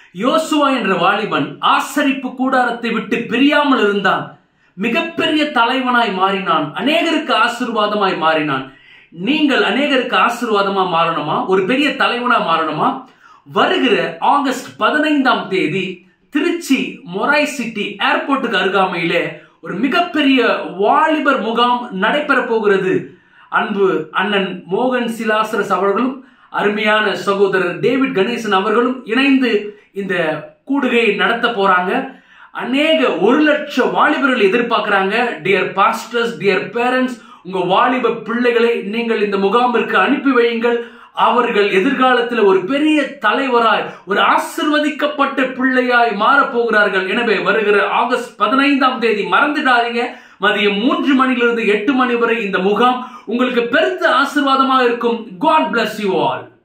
யோசுவா என்ற வாலிபன் ஆசரிப்பு கூடாரத்தை விட்டு பிரியாமல் இருந்தான் மிகப்பெரிய தலைவனாய் மாறினான் அநேகருக்கு ஆசீர்வாதமாய் மாறினான் நீங்கள் அநேகருக்கு ஆசீர்வாதமா மாறணுமா ஒரு பெரிய தலைவனா மாறணுமா வருகிற ஆகஸ்ட் பதினைந்தாம் தேதி திருச்சி மொராய் சிட்டி ஏர்போர்ட்டுக்கு அருகாமையிலே ஒரு மிகப்பெரிய வாலிபர் முகாம் நடைபெற போகிறது அன்பு அண்ணன் மோகன் சிலாசரஸ் அவர்களும் அருமையான சகோதரர் டேவிட் கணேசன் அவர்களும் இணைந்து இந்த கூடுகையை நடத்த போறாங்க அநேக ஒரு லட்சம் வாலிபர்கள் எதிர்பார்க்கிறாங்க டியர் பாஸ்டர்ஸ் டியர் பேரண்ட்ஸ் உங்க வாலிப பிள்ளைகளை நீங்கள் இந்த முகாமிற்கு அனுப்பி வையுங்கள் அவர்கள் எதிர்காலத்தில் ஒரு பெரிய தலைவராய் ஒரு ஆசிர்வதிக்கப்பட்ட பிள்ளையாய் மாறப் போகிறார்கள் எனவே வருகிற ஆகஸ்ட் பதினைந்தாம் தேதி மறந்துடாதீங்க மதியம் மூன்று மணிலிருந்து எட்டு மணி வரை இந்த முகாம் உங்களுக்கு பெருத்த ஆசீர்வாதமாக இருக்கும் காட் bless யூ ஆல்